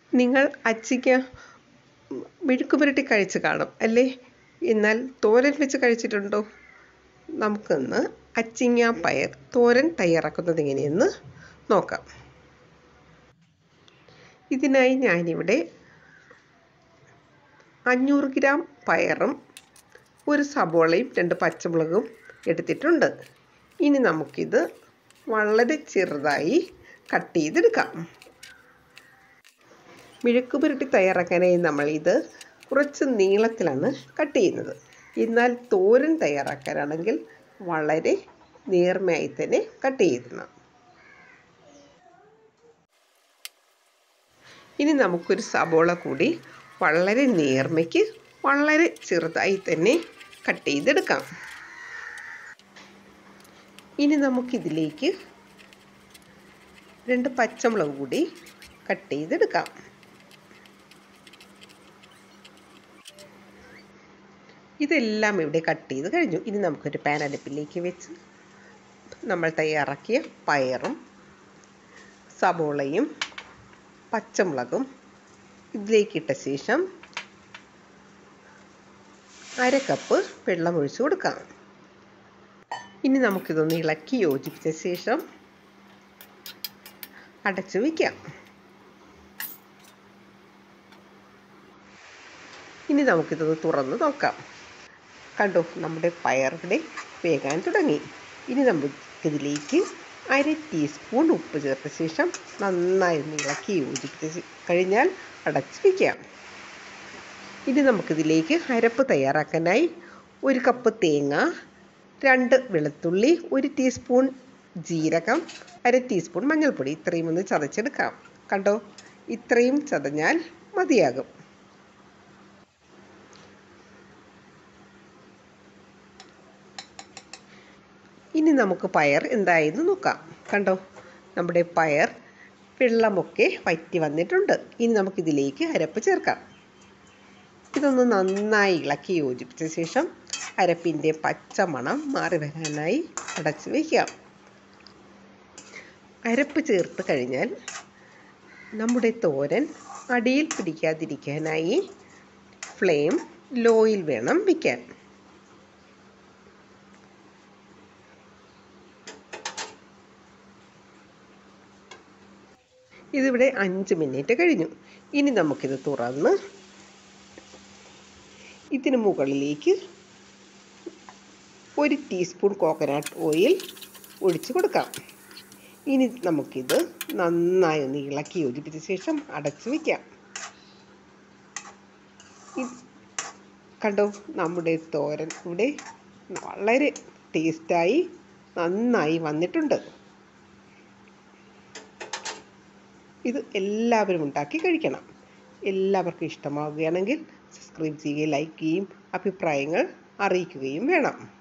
നിങ്ങൾ അച്ചിക്ക മെഴുക്ക് പുരട്ടി കഴിച്ച് കാണും അല്ലേ എന്നാൽ തോരൻ വെച്ച് കഴിച്ചിട്ടുണ്ടോ നമുക്കൊന്ന് അച്ചിങ്ങ പയർ തോരൻ തയ്യാറാക്കുന്നത് എങ്ങനെയെന്ന് നോക്കാം ഇതിനായി ഞാനിവിടെ അഞ്ഞൂറ് ഗ്രാം പയറും ഒരു സബോളയും രണ്ട് പച്ചമുളകും എടുത്തിട്ടുണ്ട് ഇനി നമുക്കിത് വളരെ ചെറുതായി കട്ട് ചെയ്തെടുക്കാം മെഴുക്ക് പുരട്ടി തയ്യാറാക്കാനായി നമ്മൾ ഇത് കുറച്ച് നീളത്തിലാണ് കട്ട് ചെയ്യുന്നത് എന്നാൽ തോരൻ തയ്യാറാക്കാനാണെങ്കിൽ വളരെ നേർമയായി തന്നെ കട്ട് ചെയ്തിടണം ഇനി നമുക്കൊരു സബോള കൂടി വളരെ നേർമയ്ക്ക് വളരെ ചെറുതായി തന്നെ കട്ട് ചെയ്തെടുക്കാം ഇനി നമുക്കിതിലേക്ക് രണ്ട് പച്ചമുളക് കൂടി കട്ട് ചെയ്തെടുക്കാം ഇതെല്ലാം ഇവിടെ കട്ട് ചെയ്ത് കഴിഞ്ഞു ഇനി നമുക്കൊരു പാൻ അടുപ്പിലേക്ക് വെച്ച് നമ്മൾ തയ്യാറാക്കിയ പയറും സബോളയും പച്ചമുളകും ഇതിലേക്ക് ഇട്ട ശേഷം അര കപ്പ് വെള്ളം ഒഴിച്ച് കൊടുക്കാം ഇനി നമുക്കിതൊന്ന് ഇളക്കി യോജിപ്പിച്ച ശേഷം അടച്ചു വയ്ക്കാം ഇനി നമുക്കിതൊന്ന് തുറന്ന് നോക്കാം കണ്ടോ നമ്മുടെ പയറിവിടെ വേകാൻ തുടങ്ങി ഇനി നമുക്കിതിലേക്ക് അര ടീസ്പൂൺ ഉപ്പ് ചേർത്ത ശേഷം നന്നായി ഒന്ന് ഇളക്കി യോജിപ്പിച്ച് കഴിഞ്ഞാൽ അടച്ച് വയ്ക്കാം ഇനി നമുക്കിതിലേക്ക് അരപ്പ് തയ്യാറാക്കാനായി ഒരു കപ്പ് തേങ്ങ രണ്ട് വെളുത്തുള്ളി ഒരു ടീസ്പൂൺ ജീരകം അര ടീസ്പൂൺ മഞ്ഞൾപ്പൊടി ഇത്രയും ഒന്ന് ചതച്ചെടുക്കാം കണ്ടോ ഇത്രയും ചതഞ്ഞാൽ മതിയാകും ഇനി നമുക്ക് പയർ എന്തായെന്ന് നോക്കാം കണ്ടോ നമ്മുടെ പയർ വെള്ളമൊക്കെ വറ്റി വന്നിട്ടുണ്ട് ഇനി നമുക്കിതിലേക്ക് അരപ്പ് ചേർക്കാം ഇതൊന്ന് നന്നായി ഇളക്കി യോജിപ്പിച്ച ശേഷം അരപ്പിൻ്റെ പച്ചമണം മാറി വരാനായി അടച്ചു വയ്ക്കാം അരപ്പ് ചേർത്ത് കഴിഞ്ഞാൽ നമ്മുടെ തോരൻ അടിയിൽ പിടിക്കാതിരിക്കാനായി ഫ്ലെയിം ലോയിൽ വേണം വയ്ക്കാൻ ഇതിവിടെ അഞ്ച് മിനിറ്റ് കഴിഞ്ഞു ഇനി നമുക്കിത് തുറന്ന് ഇതിന് മുകളിലേക്ക് ഒരു ടീസ്പൂൺ കോക്കനട്ട് ഓയിൽ ഒഴിച്ച് കൊടുക്കാം ഇനി നമുക്കിത് നന്നായി ഒന്ന് ഇളക്കി യോജിപ്പിച്ച ശേഷം അടച്ചു വയ്ക്കാം കണ്ടോ നമ്മുടെ തോരൻ ഇവിടെ വളരെ ടേസ്റ്റായി നന്നായി വന്നിട്ടുണ്ട് ഇത് എല്ലാവരും ഉണ്ടാക്കി കഴിക്കണം എല്ലാവർക്കും ഇഷ്ടമാവുകയാണെങ്കിൽ സബ്സ്ക്രൈബ് ചെയ്യുകയും ലൈക്ക് ചെയ്യുകയും അഭിപ്രായങ്ങൾ അറിയിക്കുകയും വേണം